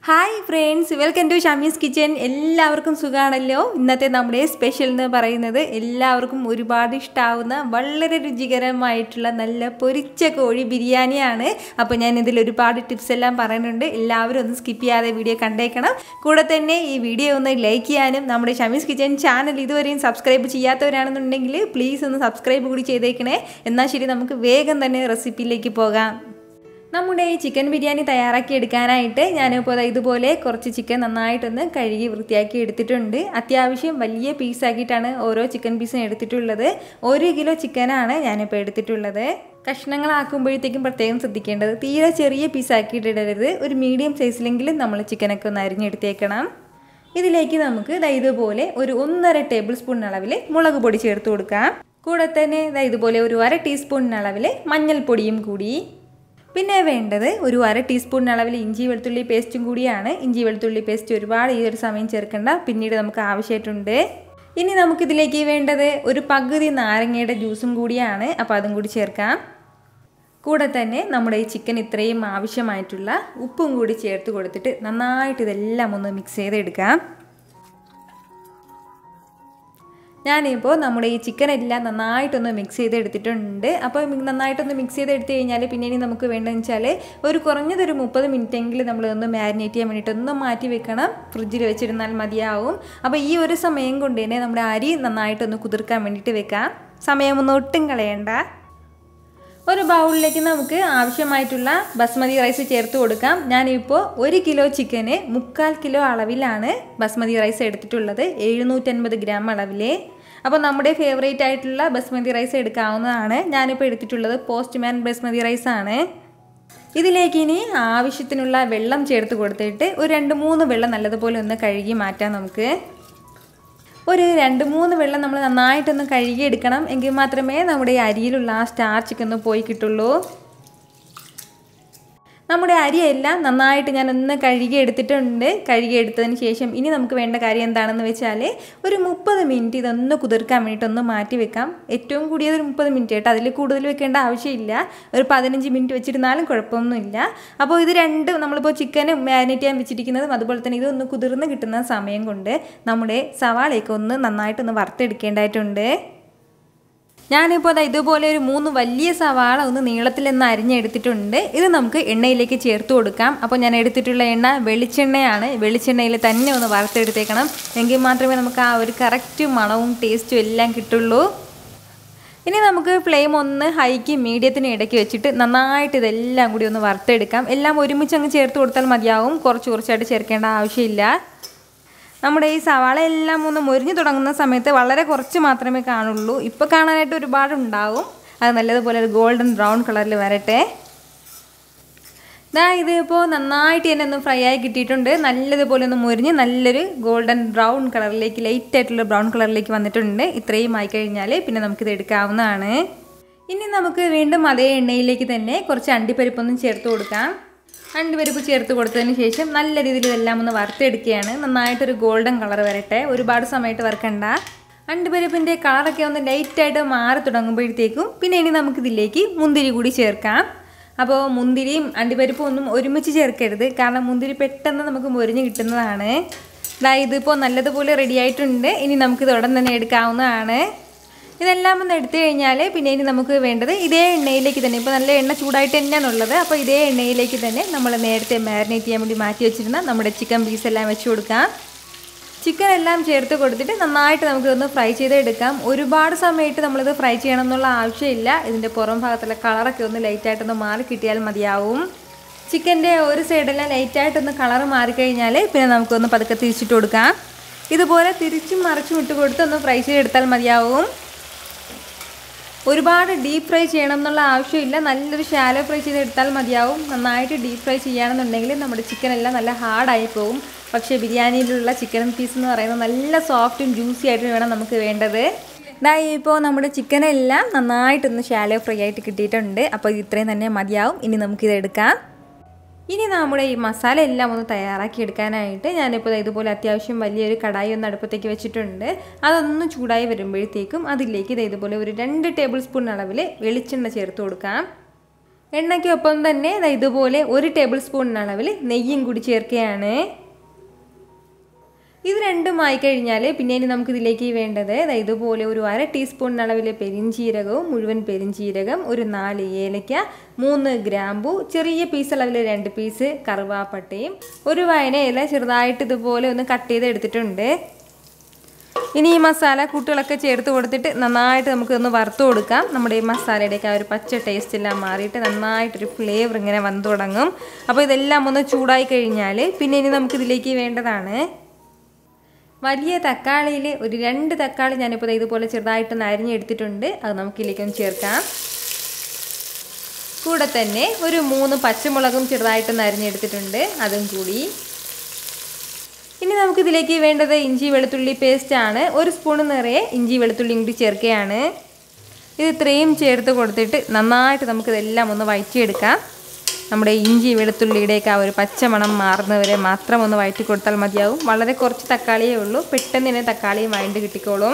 hi friends welcome to Shamees kitchen എല്ലാവർക്കും സുഖമാണല്ലോ ഇന്നത്തെ നമ്മുടെ സ്പെഷ്യൽ എന്ന് പറയുന്നത് എല്ലാവർക്കും ഒരുപാട് ഇഷ്ടാവുന്ന വളരെ രുചികരമായിട്ടുള്ള നല്ല പൊരിച്ച കോഴി ബിരിയാണിയാണ് അപ്പോൾ ഞാൻ ഇതിൽ ഒരുപാട് ടിപ്സ് എല്ലാം പറയുന്നുണ്ട് എല്ലാവരും ഒന്ന് സ്കിപ്പ് ചെയ്യാതെ വീഡിയോ കണ്ടേക്കണം കൂടെ തന്നെ ഈ വീഡിയോ ഒന്ന് ലൈക്ക് ചെയ്യാനും നമ്മുടെ ഷമീസ് കിച്ചൻ ചാനൽ ഇതുവരെയും സബ്സ്ക്രൈബ് ചെയ്യാത്തവരാണെന്നുണ്ടെങ്കിൽ പ്ലീസ് ഒന്ന് സബ്സ്ക്രൈബ് കൂടി ചെയ്തേക്കണേ എന്നാൽ ശരി നമുക്ക് വേഗം തന്നെ റെസിപ്പിയിലേക്ക് പോകാം നമ്മുടെ ഈ ചിക്കൻ ബിരിയാണി തയ്യാറാക്കി എടുക്കാനായിട്ട് ഞാനിപ്പോൾ ഇതുപോലെ കുറച്ച് ചിക്കൻ നന്നായിട്ടൊന്ന് കഴുകി വൃത്തിയാക്കി എടുത്തിട്ടുണ്ട് അത്യാവശ്യം വലിയ പീസാക്കിയിട്ടാണ് ഓരോ ചിക്കൻ പീസും എടുത്തിട്ടുള്ളത് ഒരു കിലോ ചിക്കനാണ് ഞാനിപ്പോൾ എടുത്തിട്ടുള്ളത് കഷ്ണങ്ങളാക്കുമ്പോഴത്തേക്കും പ്രത്യേകം ശ്രദ്ധിക്കേണ്ടത് തീരെ ചെറിയ പീസാക്കിയിട്ടിടരുത് ഒരു മീഡിയം സൈസിലെങ്കിലും നമ്മൾ ചിക്കനൊക്കെ ഒന്ന് അരിഞ്ഞെടുത്തേക്കണം ഇതിലേക്ക് നമുക്ക് ദാ ഇതുപോലെ ഒരു ഒന്നര ടേബിൾ സ്പൂൺ അളവിൽ മുളക് പൊടി ചേർത്ത് കൊടുക്കാം കൂടെ തന്നെ ദാ ഇതുപോലെ ഒരു അര ടീസ്പൂൺ അളവിൽ മഞ്ഞൾപ്പൊടിയും കൂടി പിന്നെ വേണ്ടത് ഒരു അര ടീസ്പൂൺ അളവിൽ ഇഞ്ചി വെളുത്തുള്ളി പേസ്റ്റും കൂടിയാണ് ഇഞ്ചി വെളുത്തുള്ളി പേസ്റ്റ് ഒരുപാട് ഈ ഒരു സമയം ചേർക്കേണ്ട പിന്നീട് നമുക്ക് ആവശ്യമായിട്ടുണ്ട് ഇനി നമുക്കിതിലേക്ക് വേണ്ടത് ഒരു പകുതി നാരങ്ങയുടെ ജ്യൂസും കൂടിയാണ് അപ്പോൾ അതും കൂടി ചേർക്കാം കൂടെ തന്നെ നമ്മുടെ ഈ ചിക്കൻ ഇത്രയും ആവശ്യമായിട്ടുള്ള ഉപ്പും കൂടി ചേർത്ത് കൊടുത്തിട്ട് നന്നായിട്ട് ഇതെല്ലാം ഒന്ന് മിക്സ് ചെയ്തെടുക്കാം ഞാനിപ്പോൾ നമ്മുടെ ഈ ചിക്കൻ എല്ലാം നന്നായിട്ടൊന്ന് മിക്സ് ചെയ്ത് എടുത്തിട്ടുണ്ട് അപ്പോൾ നന്നായിട്ടൊന്ന് മിക്സ് ചെയ്ത് എടുത്തു കഴിഞ്ഞാൽ പിന്നെ ഇനി നമുക്ക് വേണ്ടതെന്ന് വെച്ചാൽ ഒരു കുറഞ്ഞതൊരു മുപ്പത് മിനിറ്റെങ്കിലും നമ്മൾ ഒന്ന് മാരിനേറ്റ് ചെയ്യാൻ വേണ്ടിയിട്ട് ഒന്ന് മാറ്റി വെക്കണം ഫ്രിഡ്ജിൽ വെച്ചിരുന്നാൽ മതിയാവും അപ്പോൾ ഈ ഒരു സമയം കൊണ്ട് തന്നെ നമ്മുടെ അരി നന്നായിട്ടൊന്ന് കുതിർക്കാൻ വേണ്ടിയിട്ട് വെക്കാം സമയമൊന്നും ഒട്ടും കളയണ്ട ഒരു ബൗളിലേക്ക് നമുക്ക് ആവശ്യമായിട്ടുള്ള ബസ്മതി റൈസ് ചേർത്ത് കൊടുക്കാം ഞാനിപ്പോൾ ഒരു കിലോ ചിക്കന് മുക്കാൽ കിലോ അളവിലാണ് ബസ്മതി റൈസ് എടുത്തിട്ടുള്ളത് എഴുന്നൂറ്റൻപത് ഗ്രാം അളവിൽ അപ്പോൾ നമ്മുടെ ഫേവറേറ്റ് ആയിട്ടുള്ള ബസ്മതി റൈസ് എടുക്കാവുന്നതാണ് ഞാനിപ്പോൾ എടുത്തിട്ടുള്ളത് പോസ്റ്റ്മാൻ ബസ്മതി റൈസ് ആണ് ഇതിലേക്ക് ഇനി ആവശ്യത്തിനുള്ള വെള്ളം ചേർത്ത് കൊടുത്തിട്ട് ഒരു രണ്ട് മൂന്ന് വെള്ളം നല്ലതുപോലെ ഒന്ന് കഴുകി മാറ്റാം നമുക്ക് ഒരു രണ്ട് മൂന്ന് വെള്ളം നമ്മൾ നന്നായിട്ടൊന്ന് കഴുകിയെടുക്കണം എങ്കിൽ മാത്രമേ നമ്മുടെ ഈ അരിയിലുള്ള ആ സ്റ്റാർച്ചൊക്കെ ഒന്ന് പോയി കിട്ടുള്ളൂ നമ്മുടെ അരിയെല്ലാം നന്നായിട്ട് ഞാനൊന്ന് കഴുകി എടുത്തിട്ടുണ്ട് കഴുകി എടുത്തതിന് ശേഷം ഇനി നമുക്ക് വേണ്ട കാര്യം എന്താണെന്ന് വെച്ചാൽ ഒരു മുപ്പത് മിനിറ്റ് ഇതൊന്ന് കുതിർക്കാൻ വേണ്ടിയിട്ടൊന്ന് മാറ്റി വെക്കാം ഏറ്റവും കൂടിയത് ഒരു മുപ്പത് മിനിറ്റ് കേട്ടോ അതിൽ കൂടുതൽ വെക്കേണ്ട ആവശ്യമില്ല ഒരു പതിനഞ്ച് മിനിറ്റ് വെച്ചിരുന്നാലും കുഴപ്പമൊന്നുമില്ല അപ്പോൾ ഇത് രണ്ട് നമ്മളിപ്പോൾ ചിക്കന് മാരിനേറ്റ് ചെയ്യാൻ വെച്ചിരിക്കുന്നതും അതുപോലെ തന്നെ ഇതൊന്ന് കുതിർന്ന് കിട്ടുന്ന സമയം കൊണ്ട് നമ്മുടെ സവാളയൊക്കെ ഒന്ന് നന്നായിട്ടൊന്ന് വറുത്തെടുക്കേണ്ടതായിട്ടുണ്ട് ഞാനിപ്പോൾ അതാ ഇതുപോലെ ഒരു മൂന്ന് വലിയ സവാള ഒന്ന് നീളത്തിൽ നിന്ന് അരിഞ്ഞെടുത്തിട്ടുണ്ട് ഇത് നമുക്ക് എണ്ണയിലേക്ക് ചേർത്ത് കൊടുക്കാം അപ്പോൾ ഞാൻ എടുത്തിട്ടുള്ള എണ്ണ വെളിച്ചെണ്ണയാണ് വെളിച്ചെണ്ണയിൽ തന്നെ ഒന്ന് വറുത്തെടുത്തേക്കണം എങ്കിൽ മാത്രമേ നമുക്ക് ആ ഒരു കറക്റ്റ് മണവും ടേസ്റ്റും എല്ലാം കിട്ടുള്ളൂ ഇനി നമുക്ക് ഫ്ലെയിം ഒന്ന് ഹൈക്ക് മീഡിയത്തിന് ഇടയ്ക്ക് വെച്ചിട്ട് നന്നായിട്ട് ഇതെല്ലാം കൂടി ഒന്ന് വറുത്തെടുക്കാം എല്ലാം ഒരുമിച്ച് അങ്ങ് ചേർത്ത് കൊടുത്താൽ മതിയാവും കുറച്ച് കുറച്ചായിട്ട് ചേർക്കേണ്ട ആവശ്യമില്ല നമ്മുടെ ഈ സവാള എല്ലാം ഒന്ന് മൊരിഞ്ഞു തുടങ്ങുന്ന സമയത്ത് വളരെ കുറച്ച് മാത്രമേ കാണുള്ളൂ ഇപ്പോൾ കാണാനായിട്ട് ഒരുപാട് ഉണ്ടാവും അത് നല്ലതുപോലെ ഒരു ഗോൾഡൻ ബ്രൗൺ കളറിൽ വരട്ടെ ഇതാ ഇതിപ്പോൾ നന്നായിട്ട് തന്നെ ഒന്ന് ഫ്രൈ ആയി കിട്ടിയിട്ടുണ്ട് നല്ലതുപോലെ ഒന്ന് മുരിഞ്ഞ് നല്ലൊരു ഗോൾഡൻ ബ്രൗൺ കളറിലേക്ക് ലൈറ്റ് ആയിട്ടുള്ള ബ്രൗൺ കളറിലേക്ക് വന്നിട്ടുണ്ട് ഇത്രയും ആയി കഴിഞ്ഞാൽ പിന്നെ നമുക്കിത് എടുക്കാവുന്നതാണ് ഇനി നമുക്ക് വീണ്ടും അതേ എണ്ണയിലേക്ക് തന്നെ കുറച്ച് അണ്ടിപ്പരിപ്പൊന്നും ചേർത്ത് കൊടുക്കാം അണ്ടിപ്പരിപ്പ് ചേർത്ത് കൊടുത്തതിന് ശേഷം നല്ല രീതിയിൽ ഇതെല്ലാം ഒന്ന് വറുത്തെടുക്കുകയാണ് നന്നായിട്ടൊരു ഗോൾഡൻ കളർ വരട്ടെ ഒരുപാട് സമയത്ത് വറുക്കണ്ട അണ്ടിപ്പരിപ്പിൻ്റെ കളറൊക്കെ ഒന്ന് ലൈറ്റായിട്ട് മാറി തുടങ്ങുമ്പോഴത്തേക്കും പിന്നെ ഇനി നമുക്കിതിലേക്ക് മുന്തിരി കൂടി ചേർക്കാം അപ്പോൾ മുന്തിരിയും അണ്ടിപ്പരിപ്പും ഒന്നും ഒരുമിച്ച് ചേർക്കരുത് കാരണം മുന്തിരി പെട്ടെന്ന് നമുക്ക് മുരിഞ്ഞ് കിട്ടുന്നതാണ് അതായത് ഇപ്പോൾ നല്ലതുപോലെ റെഡി ആയിട്ടുണ്ട് ഇനി നമുക്കിത് ഉടൻ തന്നെ എടുക്കാവുന്നതാണ് ഇതെല്ലാം ഒന്ന് എടുത്തു കഴിഞ്ഞാൽ പിന്നെ ഇനി നമുക്ക് വേണ്ടത് ഇതേ എണ്ണയിലേക്ക് തന്നെ ഇപ്പോൾ നല്ല എണ്ണ ചൂടായിട്ട് തന്നെയാണ് ഉള്ളത് അപ്പോൾ ഇതേ എണ്ണയിലേക്ക് തന്നെ നമ്മൾ നേരത്തെ മാരിനേറ്റ് ചെയ്യാൻ വേണ്ടി മാറ്റി വെച്ചിരുന്ന നമ്മുടെ ചിക്കൻ പീസ് എല്ലാം വെച്ച് കൊടുക്കാം ചിക്കൻ എല്ലാം ചേർത്ത് കൊടുത്തിട്ട് നന്നായിട്ട് നമുക്കിതൊന്ന് ഫ്രൈ ചെയ്തെടുക്കാം ഒരുപാട് സമയത്ത് നമ്മളിത് ഫ്രൈ ചെയ്യണം എന്നുള്ള ആവശ്യമില്ല ഇതിൻ്റെ പുറം ഭാഗത്തുള്ള കളറൊക്കെ ഒന്ന് ലൈറ്റായിട്ടൊന്ന് മാറി കിട്ടിയാൽ മതിയാവും ചിക്കൻ്റെ ഒരു സൈഡെല്ലാം ലൈറ്റായിട്ടൊന്ന് കളർ മാറിക്കഴിഞ്ഞാൽ പിന്നെ നമുക്കൊന്ന് പതുക്കെ തിരിച്ചിട്ട് കൊടുക്കാം ഇതുപോലെ തിരിച്ചും മറിച്ചും ഇട്ട് കൊടുത്ത് ഒന്ന് ഫ്രൈ ചെയ്തെടുത്താൽ മതിയാവും ഒരുപാട് ഡീപ്പ് ഫ്രൈ ചെയ്യണം എന്നുള്ള ആവശ്യമില്ല നല്ലൊരു ഷാലോ ഫ്രൈ ചെയ്തെടുത്താൽ മതിയാവും നന്നായിട്ട് ഡീപ്പ് ഫ്രൈ ചെയ്യുകയാണെന്നുണ്ടെങ്കിൽ നമ്മുടെ ചിക്കൻ എല്ലാം നല്ല ഹാർഡായി പോകും പക്ഷേ ബിരിയാണിയിലുള്ള ചിക്കൻ പീസ് എന്ന് പറയുന്നത് നല്ല സോഫ്റ്റും ജ്യൂസി ആയിട്ട് വേണം നമുക്ക് വേണ്ടത് ഇതാ ഇപ്പോൾ നമ്മുടെ ചിക്കനെല്ലാം നന്നായിട്ടൊന്ന് ഷാലോ ഫ്രൈ ആയിട്ട് കിട്ടിയിട്ടുണ്ട് അപ്പോൾ ഇത്രയും തന്നെ മതിയാവും ഇനി നമുക്കിത് എടുക്കാം ഇനി നമ്മുടെ ഈ മസാല എല്ലാം ഒന്ന് തയ്യാറാക്കി എടുക്കാനായിട്ട് ഞാനിപ്പോൾ ഇതുപോലെ അത്യാവശ്യം വലിയൊരു കടായി ഒന്ന് അടുപ്പത്തേക്ക് വെച്ചിട്ടുണ്ട് അതൊന്ന് ചൂടായി വരുമ്പോഴത്തേക്കും അതിലേക്ക് ഇത് ഇതുപോലെ ഒരു രണ്ട് ടേബിൾ സ്പൂൺ അളവിൽ വെളിച്ചെണ്ണ ചേർത്ത് കൊടുക്കാം എണ്ണയ്ക്കൊപ്പം തന്നെ ദാ ഇതുപോലെ ഒരു ടേബിൾ സ്പൂൺ അളവിൽ നെയ്യും കൂടി ചേർക്കുകയാണ് ഇത് രണ്ടുമായി കഴിഞ്ഞാൽ പിന്നെ ഇനി നമുക്ക് ഇതിലേക്ക് വേണ്ടത് ദാ ഇതുപോലെ ഒരു അര ടീസ്പൂൺ അളവിൽ പെരിഞ്ചീരകവും മുഴുവൻ പെരിഞ്ചീരകം ഒരു നാല് ഏലയ്ക്ക മൂന്ന് ഗ്രാമ്പു ചെറിയ പീസ് അളവിൽ രണ്ട് പീസ് കറുവാപ്പട്ടയും ഒരു വയന ഇല ചെറുതായിട്ട് ഇതുപോലെ ഒന്ന് കട്ട് ചെയ്ത് എടുത്തിട്ടുണ്ട് ഇനി ഈ മസാല കൂട്ടുകളൊക്കെ ചേർത്ത് കൊടുത്തിട്ട് നന്നായിട്ട് നമുക്ക് ഒന്ന് വറുത്ത് കൊടുക്കാം നമ്മുടെ ഈ മസാലയുടെയൊക്കെ ആ ഒരു പച്ച ടേസ്റ്റ് എല്ലാം മാറിയിട്ട് നന്നായിട്ടൊരു ഫ്ലേവർ ഇങ്ങനെ വന്നു തുടങ്ങും അപ്പോൾ ഇതെല്ലാം ഒന്ന് ചൂടായി കഴിഞ്ഞാൽ പിന്നെ ഇനി നമുക്ക് ഇതിലേക്ക് വേണ്ടതാണ് വലിയ തക്കാളിയിൽ ഒരു രണ്ട് തക്കാളി ഞാനിപ്പോൾ ഇതുപോലെ ചെറുതായിട്ടൊന്ന് അരിഞ്ഞെടുത്തിട്ടുണ്ട് അത് നമുക്കിതിലേക്കൊന്ന് ചേർക്കാം കൂടെ തന്നെ ഒരു മൂന്ന് പച്ചമുളകും ചെറുതായിട്ടൊന്ന് അരിഞ്ഞെടുത്തിട്ടുണ്ട് അതും കൂടി ഇനി നമുക്കിതിലേക്ക് വേണ്ടത് ഇഞ്ചി വെളുത്തുള്ളി പേസ്റ്റ് ആണ് ഒരു സ്പൂൺ നിറയെ ഇഞ്ചി വെളുത്തുള്ളിയും കൂടി ചേർക്കുകയാണ് ഇത് ഇത്രയും ചേർത്ത് കൊടുത്തിട്ട് നന്നായിട്ട് നമുക്കിതെല്ലാം ഒന്ന് വഴറ്റിയെടുക്കാം നമ്മുടെ ഇഞ്ചി വെളുത്തുള്ളിയുടെയൊക്കെ ആ ഒരു പച്ചമണം മാറുന്നവരെ മാത്രം ഒന്ന് വഴറ്റി കൊടുത്താൽ മതിയാവും വളരെ കുറച്ച് തക്കാളിയേ ഉള്ളൂ പെട്ടെന്ന് തന്നെ തക്കാളിയും വഴണ്ട് കിട്ടിക്കോളും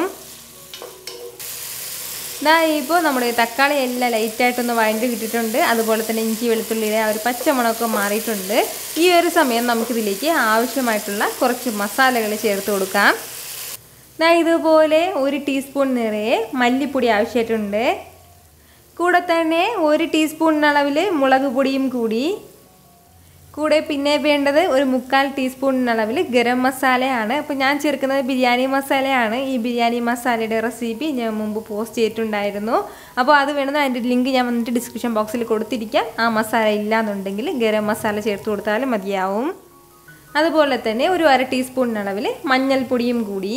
ഇതാ ഇപ്പോൾ നമ്മുടെ തക്കാളി എല്ലാം ലൈറ്റായിട്ടൊന്ന് വഴണ്ട് കിട്ടിയിട്ടുണ്ട് അതുപോലെ തന്നെ ഇഞ്ചി വെളുത്തുള്ളിയുടെ ആ ഒരു പച്ചമണമൊക്കെ മാറിയിട്ടുണ്ട് ഈ ഒരു സമയം നമുക്കിതിലേക്ക് ആവശ്യമായിട്ടുള്ള കുറച്ച് മസാലകൾ ചേർത്ത് കൊടുക്കാം ഇതാ ഇതുപോലെ ഒരു ടീസ്പൂൺ നിറയെ മല്ലിപ്പൊടി ആവശ്യമായിട്ടുണ്ട് കൂടെ തന്നെ ഒരു ടീസ്പൂൺ അളവിൽ മുളക് പൊടിയും കൂടി കൂടെ പിന്നെ വേണ്ടത് ഒരു മുക്കാൽ ടീസ്പൂൺ അളവിൽ ഗരം മസാലയാണ് അപ്പോൾ ഞാൻ ചേർക്കുന്നത് ബിരിയാണി മസാലയാണ് ഈ ബിരിയാണി മസാലയുടെ റെസിപ്പി ഞാൻ മുമ്പ് പോസ്റ്റ് ചെയ്തിട്ടുണ്ടായിരുന്നു അപ്പോൾ അത് വേണമെന്ന് അതിൻ്റെ ലിങ്ക് ഞാൻ വന്നിട്ട് ഡിസ്ക്രിപ്ഷൻ ബോക്സിൽ കൊടുത്തിരിക്കാം ആ മസാല ഇല്ലാന്നുണ്ടെങ്കിൽ ഗരം മസാല ചേർത്ത് കൊടുത്താലും മതിയാവും അതുപോലെ തന്നെ ഒരു അര ടീസ്പൂൺ അളവിൽ മഞ്ഞൾപ്പൊടിയും കൂടി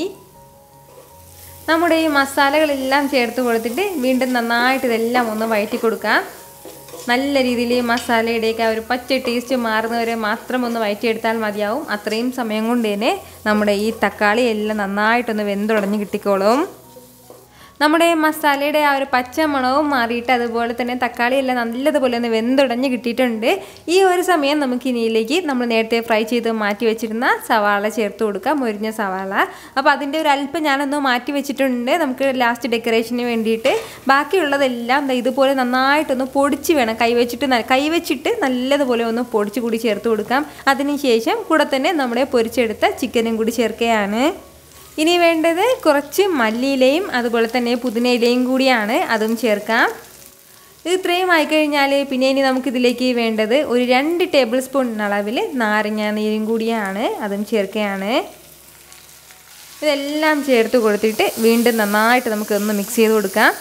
നമ്മുടെ ഈ മസാലകളെല്ലാം ചേർത്ത് കൊടുത്തിട്ട് വീണ്ടും നന്നായിട്ട് ഇതെല്ലാം ഒന്ന് വഴറ്റി കൊടുക്കാം നല്ല രീതിയിൽ ഈ മസാലയുടെയൊക്കെ ആ ഒരു പച്ച ടേസ്റ്റ് മാറുന്നവരെ മാത്രം ഒന്ന് വഴറ്റിയെടുത്താൽ മതിയാവും അത്രയും സമയം കൊണ്ട് തന്നെ നമ്മുടെ ഈ തക്കാളി എല്ലാം നന്നായിട്ടൊന്ന് വെന്തുടഞ്ഞ് കിട്ടിക്കോളും നമ്മുടെ മസാലയുടെ ആ ഒരു പച്ച മണവും മാറിയിട്ട് അതുപോലെ തന്നെ തക്കാളി എല്ലാം നല്ലതുപോലെ ഒന്ന് വെന്തുടഞ്ഞ് കിട്ടിയിട്ടുണ്ട് ഈ ഒരു സമയം നമുക്ക് ഇനിയിലേക്ക് നമ്മൾ നേരത്തെ ഫ്രൈ ചെയ്ത് മാറ്റി വെച്ചിരുന്ന സവാള ചേർത്ത് കൊടുക്കാം മുരിഞ്ഞ സവാള അപ്പോൾ അതിൻ്റെ ഒരു അല്പം ഞാനൊന്ന് മാറ്റി വെച്ചിട്ടുണ്ട് നമുക്ക് ലാസ്റ്റ് ഡെക്കറേഷന് വേണ്ടിയിട്ട് ബാക്കിയുള്ളതെല്ലാം ദാ ഇതുപോലെ നന്നായിട്ടൊന്ന് പൊടിച്ച് വേണം കൈവച്ചിട്ട് ന- കൈവച്ചിട്ട് നല്ലതുപോലെ ഒന്ന് പൊടിച്ച് കൂടി ചേർത്ത് കൊടുക്കാം അതിനുശേഷം കൂടെ തന്നെ നമ്മുടെ പൊരിച്ചെടുത്ത ചിക്കനും കൂടി ചേർക്കുകയാണ് ഇനി വേണ്ടത് കുറച്ച് മല്ലിയിലയും അതുപോലെ തന്നെ പുതിനയിലയും കൂടിയാണ് അതും ചേർക്കാം ഇത് ഇത്രയും ആയിക്കഴിഞ്ഞാൽ പിന്നെ ഇനി നമുക്കിതിലേക്ക് വേണ്ടത് ഒരു രണ്ട് ടേബിൾ സ്പൂൺ അളവിൽ നാരങ്ങ നീരും കൂടിയാണ് അതും ചേർക്കുകയാണ് ഇതെല്ലാം ചേർത്ത് കൊടുത്തിട്ട് വീണ്ടും നന്നായിട്ട് നമുക്കൊന്ന് മിക്സ് ചെയ്ത് കൊടുക്കാം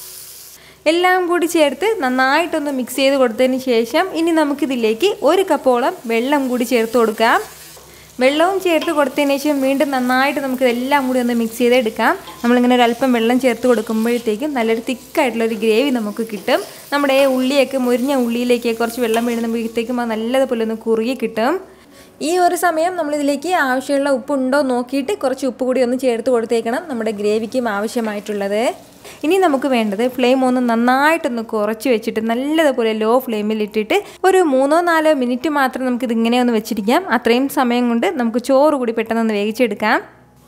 എല്ലാം കൂടി ചേർത്ത് നന്നായിട്ടൊന്ന് മിക്സ് ചെയ്ത് കൊടുത്തതിന് ശേഷം ഇനി നമുക്കിതിലേക്ക് ഒരു കപ്പോളം വെള്ളം കൂടി ചേർത്ത് കൊടുക്കാം വെള്ളവും ചേർത്ത് കൊടുത്തതിന് ശേഷം വീണ്ടും നന്നായിട്ട് നമുക്ക് ഇതെല്ലാം കൂടി ഒന്ന് മിക്സ് ചെയ്തെടുക്കാം നമ്മളിങ്ങനെ ഒരു അല്പം വെള്ളം ചേർത്ത് കൊടുക്കുമ്പോഴത്തേക്കും നല്ലൊരു തിക്കായിട്ടുള്ളൊരു ഗ്രേവി നമുക്ക് കിട്ടും നമ്മുടെ ഉള്ളിയൊക്കെ മുരിഞ്ഞ ഉള്ളിയിലേക്ക് കുറച്ച് വെള്ളം വീഴുമ്പോഴത്തേക്കും അത് നല്ലതുപോലെ ഒന്ന് കുറുകി കിട്ടും ഈ ഒരു സമയം നമ്മളിതിലേക്ക് ആവശ്യമുള്ള ഉപ്പുണ്ടോ നോക്കിയിട്ട് കുറച്ച് ഉപ്പ് കൂടി ഒന്ന് ചേർത്ത് കൊടുത്തേക്കണം നമ്മുടെ ഗ്രേവിക്കും ആവശ്യമായിട്ടുള്ളത് ഇനി നമുക്ക് വേണ്ടത് ഫ്ലെയിം ഒന്ന് നന്നായിട്ടൊന്ന് കുറച്ച് വെച്ചിട്ട് നല്ലതുപോലെ ലോ ഫ്ലെയിമിൽ ഇട്ടിട്ട് ഒരു മൂന്നോ നാലോ മിനിറ്റ് മാത്രം നമുക്കിത് ഇങ്ങനെ ഒന്ന് വെച്ചിരിക്കാം അത്രയും സമയം കൊണ്ട് നമുക്ക് ചോറ് കൂടി പെട്ടെന്ന് വേവിച്ചെടുക്കാം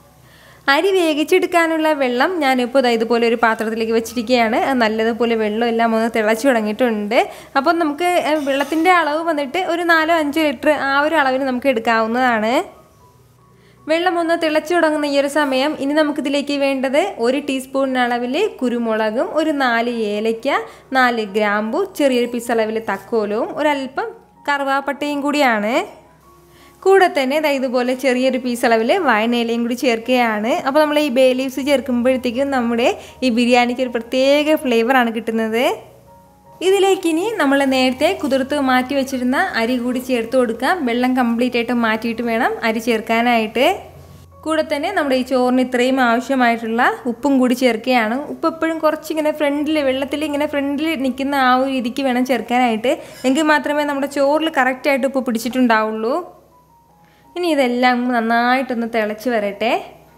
അരി വേവിച്ചെടുക്കാനുള്ള വെള്ളം ഞാനിപ്പോൾ ദാ ഇതുപോലെ ഒരു പാത്രത്തിലേക്ക് വെച്ചിരിക്കുകയാണ് അത് നല്ലതുപോലെ വെള്ളം എല്ലാം ഒന്ന് തിളച്ചു തുടങ്ങിയിട്ടുണ്ട് അപ്പോൾ നമുക്ക് ഏഹ്, വെള്ളത്തിൻ്റെ അളവ് വന്നിട്ട് ഒരു നാലോ അഞ്ചോ ലിറ്റർ ആ ഒരു അളവിന് നമുക്ക് എടുക്കാവുന്നതാണ് വെള്ളം ഒന്ന് തിളച്ചു തുടങ്ങുന്ന ഈ ഒരു സമയം ഇനി നമുക്കിതിലേക്ക് വേണ്ടത് ഒരു ടീസ്പൂൺ അളവിൽ കുരുമുളകും ഒരു നാല് ഏലയ്ക്ക നാല് ഗ്രാമ്പു ചെറിയൊരു പീസ് അളവിൽ തക്കോലവും ഒരല്പം കറുവാപ്പട്ടയും കൂടിയാണ് കൂടെ തന്നെ ദാ ഇതുപോലെ ചെറിയൊരു പീസ് അളവിൽ വയനയിലയും കൂടി ചേർക്കുകയാണ് അപ്പോൾ നമ്മൾ ഈ ബേ ലീവ്സ് ചേർക്കുമ്പോഴത്തേക്കും നമ്മുടെ ഈ ബിരിയാണിക്ക് ഒരു പ്രത്യേക ഫ്ലേവറാണ് കിട്ടുന്നത് ഇതിലേക്ക് ഇനി നമ്മൾ നേരത്തെ കുതിർത്ത് മാറ്റി വെച്ചിരുന്ന അരി കൂടി ചേർത്ത് കൊടുക്കാം വെള്ളം കംപ്ലീറ്റ് ആയിട്ട് മാറ്റിയിട്ട് വേണം അരി ചേർക്കാനായിട്ട് കൂടെ തന്നെ നമ്മുടെ ഈ ചോറിന് ഇത്രയും ആവശ്യമായിട്ടുള്ള ഉപ്പും കൂടി ചേർക്കുകയാണ് ഉപ്പ് എപ്പോഴും കുറച്ചിങ്ങനെ ഫ്രണ്ടിൽ വെള്ളത്തിൽ ഇങ്ങനെ ഫ്രണ്ടിൽ നിൽക്കുന്ന ആ ഒരു രീതിക്ക് വേണം ചേർക്കാനായിട്ട് എങ്കിൽ മാത്രമേ നമ്മുടെ ചോറിൽ കറക്റ്റായിട്ട് ഉപ്പ് പിടിച്ചിട്ടുണ്ടാവുള്ളൂ ഇനി ഇതെല്ലാം നന്നായിട്ടൊന്ന് തിളച്ച് വരട്ടെ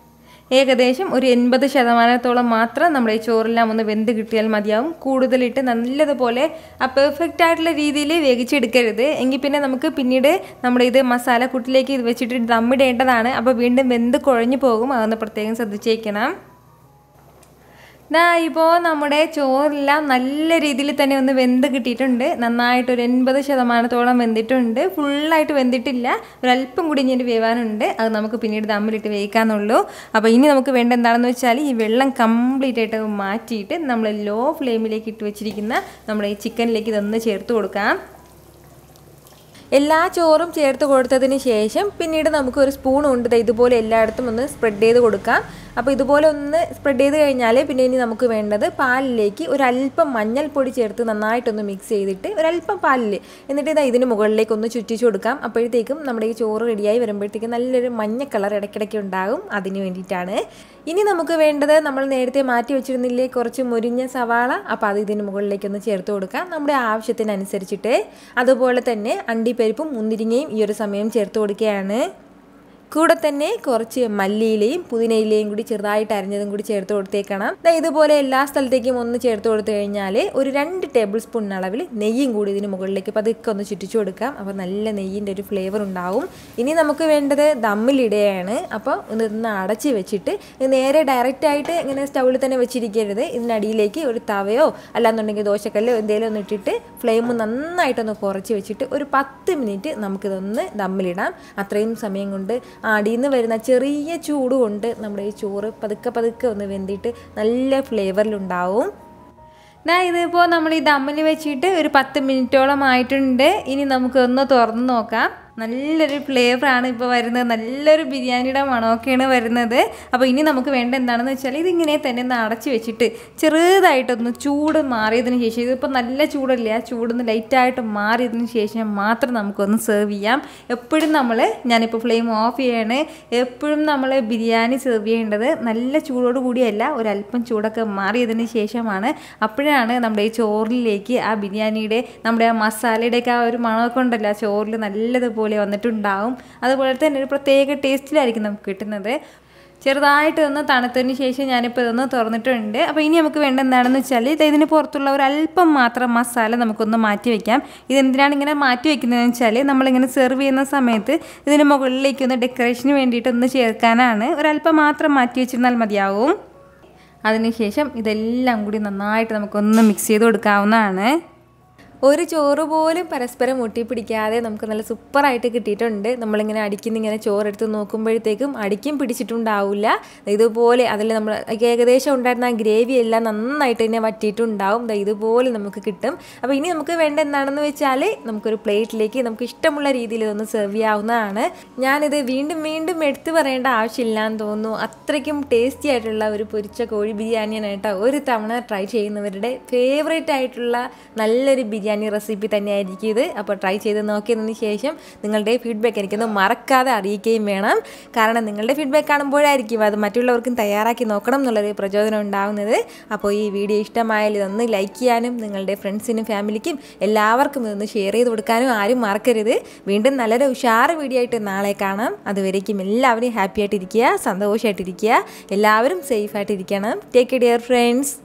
ഏകദേശം ഒരു എൺപത് ശതമാനത്തോളം മാത്രം നമ്മുടെ ഈ ചോറെല്ലാം ഒന്ന് വെന്ത് കിട്ടിയാൽ മതിയാവും കൂടുതലിട്ട് നല്ലതുപോലെ ആ പെർഫെക്റ്റ് ആയിട്ടുള്ള രീതിയിൽ വേവിച്ചെടുക്കരുത് എങ്കിൽ പിന്നെ നമുക്ക് പിന്നീട് നമ്മുടെ ഇത് മസാലക്കൂട്ടിലേക്ക് ഇത് വെച്ചിട്ട് ദമ്മിടേണ്ടതാണ് അപ്പോൾ വീണ്ടും വെന്ത് കുഴഞ്ഞു പോകും അതൊന്ന് പ്രത്യേകം ശ്രദ്ധിച്ചേക്കണം ദാ ഇപ്പോൾ നമ്മുടെ ചോറെല്ലാം നല്ല രീതിയിൽ തന്നെ ഒന്ന് വെന്ത് കിട്ടിയിട്ടുണ്ട് നന്നായിട്ട് ഒരു എൺപത് ശതമാനത്തോളം വെന്തിട്ടുണ്ട് ഫുള്ളായിട്ട് വെന്തിട്ടില്ല ഒരല്പം കൂടി ഇനി വേവാനുണ്ട് അത് നമുക്ക് പിന്നീട് ദമ്മിലിട്ട് വേവിക്കാന്നുള്ളൂ അപ്പോൾ ഇനി നമുക്ക് വേണ്ട എന്താണെന്ന് വെച്ചാൽ ഈ വെള്ളം കംപ്ലീറ്റ് ആയിട്ട് മാറ്റിയിട്ട് നമ്മൾ ലോ ഫ്ലെയിമിലേക്ക് ഇട്ട് വെച്ചിരിക്കുന്ന നമ്മുടെ ഈ ചിക്കനിലേക്ക് ഇതൊന്ന് ചേർത്ത് കൊടുക്കാം എല്ലാ ചോറും ചേർത്ത് കൊടുത്തതിന് ശേഷം പിന്നീട് നമുക്ക് ഒരു സ്പൂൺ കൊണ്ട് ദേ ഇതുപോലെ എല്ലായിടത്തും ഒന്ന് സ്പ്രെഡ് ചെയ്ത് കൊടുക്കാം അപ്പോൾ ഇതുപോലെ ഒന്ന് സ്പ്രെഡ് ചെയ്ത് കഴിഞ്ഞാൽ പിന്നെ ഇനി നമുക്ക് വേണ്ടത് പാലിലേക്ക് ഒരല്പം മഞ്ഞൾപ്പൊടി ചേർത്ത് നന്നായിട്ടൊന്ന് മിക്സ് ചെയ്തിട്ട് ഒരല്പം പാലിൽ എന്നിട്ട് ഇതാ ഇതിന് മുകളിലേക്ക് ഒന്ന് ചുറ്റിച്ചു കൊടുക്കാം അപ്പോഴത്തേക്കും നമ്മുടെ ഈ ചോറ് റെഡിയായി വരുമ്പോഴത്തേക്കും നല്ലൊരു മഞ്ഞ കളർ ഇടയ്ക്കിടയ്ക്ക് ഉണ്ടാകും അതിന് വേണ്ടിയിട്ടാണ് ഇനി നമുക്ക് വേണ്ടത് നമ്മൾ നേരത്തെ മാറ്റി വെച്ചിരുന്നില്ലേ കുറച്ച് മുരിഞ്ഞ സവാള അപ്പോൾ അത് ഇതിന് മുകളിലേക്ക് ഒന്ന് ചേർത്ത് കൊടുക്കാം നമ്മുടെ ആവശ്യത്തിനനുസരിച്ചിട്ട് അതുപോലെ തന്നെ അണ്ടിപ്പരിപ്പും മുന്തിരിങ്ങയും ഈ ഒരു സമയം ചേർത്ത് കൊടുക്കുകയാണ് കൂടെ തന്നെ കുറച്ച് മല്ലിയിലയും പുതിനയിലയും കൂടി ചെറുതായിട്ട് അരിഞ്ഞതും കൂടി ചേർത്ത് കൊടുത്തേക്കണം ദാ ഇതുപോലെ എല്ലാ സ്ഥലത്തേക്കും ഒന്ന് ചേർത്ത് കൊടുത്തു കഴിഞ്ഞാൽ ഒരു രണ്ട് ടേബിൾ സ്പൂൺ അളവിൽ നെയ്യും കൂടി ഇതിന് മുകളിലേക്ക് പതുക്കെ ഒന്ന് ചുറ്റിച്ചു കൊടുക്കാം അപ്പോൾ നല്ല നെയ്യിൻ്റെ ഒരു ഫ്ലേവർ ഉണ്ടാവും ഇനി നമുക്ക് വേണ്ടത് ദമ്മിലിടുകയാണ് അപ്പോൾ ഇതൊന്ന് അടച്ച് വെച്ചിട്ട് ഇത് നേരെ ഡയറക്റ്റ് ആയിട്ട് ഇങ്ങനെ സ്റ്റൗവിൽ തന്നെ വെച്ചിരിക്കരുത് ഇതിനടിയിലേക്ക് ഒരു തവയോ അല്ലാന്നുണ്ടെങ്കിൽ ദോശക്കല്ലോ എന്തെങ്കിലും ഒന്ന് ഇട്ടിട്ട് ഫ്ലെയിം നന്നായിട്ടൊന്ന് കുറച്ച് വെച്ചിട്ട് ഒരു പത്ത് മിനിറ്റ് നമുക്കിതൊന്ന് ദമ്മിലിടാം അത്രയും സമയം കൊണ്ട് അടിയിൽ നിന്ന് വരുന്ന ചെറിയ ചൂട് കൊണ്ട് നമ്മുടെ ഈ ചോറ് പതുക്കെ പതുക്കെ ഒന്ന് വെന്തിട്ട് നല്ല ഫ്ലേവറിലുണ്ടാവും ദാ ഇതിപ്പോൾ നമ്മൾ ഈ ദമ്മിൽ വെച്ചിട്ട് ഒരു പത്ത് മിനിറ്റോളം ആയിട്ടുണ്ട് ഇനി നമുക്കൊന്ന് തുറന്ന് നോക്കാം നല്ലൊരു ഫ്ലേവറാണ് ഇപ്പോൾ വരുന്നത് നല്ലൊരു ബിരിയാണിയുടെ മണമൊക്കെയാണ് വരുന്നത് അപ്പോൾ ഇനി നമുക്ക് വേണ്ട എന്താണെന്ന് വെച്ചാൽ ഇതിങ്ങനെ തന്നെ ഒന്ന് അടച്ച് വെച്ചിട്ട് ചെറുതായിട്ടൊന്ന് ചൂട് മാറിയതിന് ശേഷം ഇതിപ്പോൾ നല്ല ചൂടല്ലേ ആ ചൂടൊന്ന് ലൈറ്റായിട്ട് മാറിയതിന് ശേഷം മാത്രം നമുക്കൊന്ന് സെർവ് ചെയ്യാം എപ്പോഴും നമ്മൾ ഞാനിപ്പോൾ ഫ്ലെയിം ഓഫ് ചെയ്യാണ് എപ്പോഴും നമ്മൾ ബിരിയാണി സെർവ് ചെയ്യേണ്ടത് നല്ല ചൂടോട് കൂടിയല്ല ഒരല്പം ചൂടൊക്കെ മാറിയതിന് ശേഷമാണ് അപ്പോഴാണ് നമ്മുടെ ഈ ചോറിലേക്ക് ആ ബിരിയാണിയുടെ നമ്മുടെ ആ മസാലയുടെയൊക്കെ ആ ഒരു മണമൊക്കെ ഉണ്ടല്ലോ ആ ചോറിൽ നല്ലതുപോലെ വന്നിട്ടുണ്ടാവും അതുപോലെ തന്നെ ഒരു പ്രത്യേക ടേസ്റ്റിലായിരിക്കും നമുക്ക് കിട്ടുന്നത് ചെറുതായിട്ട് ഒന്ന് തണുത്തതിന് ശേഷം ഞാനിപ്പോൾ ഇതൊന്ന് തുറന്നിട്ടുണ്ട് അപ്പോൾ ഇനി നമുക്ക് വേണ്ട എന്താണെന്ന് വെച്ചാൽ ഇത് ഇതിന് പുറത്തുള്ള ഒരു അല്പം മാത്രം മസാല നമുക്കൊന്ന് മാറ്റി വയ്ക്കാം ഇതെന്തിനാണ് ഇങ്ങനെ മാറ്റി വയ്ക്കുന്നതെന്ന് വെച്ചാൽ നമ്മളിങ്ങനെ സെർവ് ചെയ്യുന്ന സമയത്ത് ഇതിന് മുകളിലേക്ക് ഒന്ന് ഡെക്കറേഷന് വേണ്ടിയിട്ട് ഒന്ന് ചേർക്കാനാണ് ഒരല്പം മാത്രം മാറ്റി വെച്ചിരുന്നാൽ മതിയാവും അതിനുശേഷം ഇതെല്ലാം കൂടി നന്നായിട്ട് നമുക്കൊന്ന് മിക്സ് ചെയ്ത് കൊടുക്കാവുന്നതാണ് ഒരു ചോറ് പോലും പരസ്പരം ഒട്ടിപ്പിടിക്കാതെ നമുക്ക് നല്ല സൂപ്പറായിട്ട് കിട്ടിയിട്ടുണ്ട് നമ്മളിങ്ങനെ അടിക്കുന്ന ഇങ്ങനെ ചോറെടുത്ത് നോക്കുമ്പോഴത്തേക്കും അടിക്കും പിടിച്ചിട്ടുണ്ടാവില്ല ഇതുപോലെ അതിൽ നമ്മൾ ഏകദേശം ഉണ്ടായിരുന്ന ആ ഗ്രേവി എല്ലാം നന്നായിട്ട് തന്നെ വറ്റിയിട്ടുണ്ടാവും ദാ ഇതുപോലെ നമുക്ക് കിട്ടും അപ്പോൾ ഇനി നമുക്ക് വേണ്ട എന്താണെന്ന് വെച്ചാൽ നമുക്കൊരു പ്ലേറ്റിലേക്ക് നമുക്ക് ഇഷ്ടമുള്ള രീതിയിൽ ഇതൊന്ന് സെർവ് ചെയ്യാവുന്നതാണ് ഞാനിത് വീണ്ടും വീണ്ടും എടുത്തു പറയേണ്ട ആവശ്യമില്ല എന്ന് തോന്നുന്നു അത്രയ്ക്കും ടേസ്റ്റി ആയിട്ടുള്ള ഒരു പൊരിച്ച കോഴി ബിരിയാണിയാണ് കേട്ടോ ഒരു തവണ ട്രൈ ചെയ്യുന്നവരുടെ ഫേവറേറ്റ് ആയിട്ടുള്ള നല്ലൊരു ബിരിയാണി റെസിപ്പി തന്നെയായിരിക്കും ഇത് അപ്പോൾ ട്രൈ ചെയ്ത് നോക്കിയതിന് ശേഷം നിങ്ങളുടെ ഫീഡ്ബാക്ക് എനിക്കൊന്ന് മറക്കാതെ അറിയിക്കുകയും വേണം കാരണം നിങ്ങളുടെ ഫീഡ്ബാക്ക് കാണുമ്പോഴായിരിക്കും അത് മറ്റുള്ളവർക്കും തയ്യാറാക്കി നോക്കണം എന്നുള്ളൊരു പ്രചോദനം ഉണ്ടാവുന്നത് അപ്പോൾ ഈ വീഡിയോ ഇഷ്ടമായാൽ ഇതൊന്ന് ലൈക്ക് ചെയ്യാനും നിങ്ങളുടെ ഫ്രണ്ട്സിനും ഫാമിലിക്കും എല്ലാവർക്കും ഇതൊന്ന് ഷെയർ ചെയ്ത് കൊടുക്കാനും ആരും മറക്കരുത് വീണ്ടും നല്ലൊരു ഉഷാറ് വീഡിയോ ആയിട്ട് നാളെ കാണാം അതുവരേക്കും എല്ലാവരും ഹാപ്പി ആയിട്ടിരിക്കുക സന്തോഷമായിട്ടിരിക്കുക എല്ലാവരും സേഫ് ആയിട്ടിരിക്കണം ടേക്ക് കെയർ ഫ്രണ്ട്സ്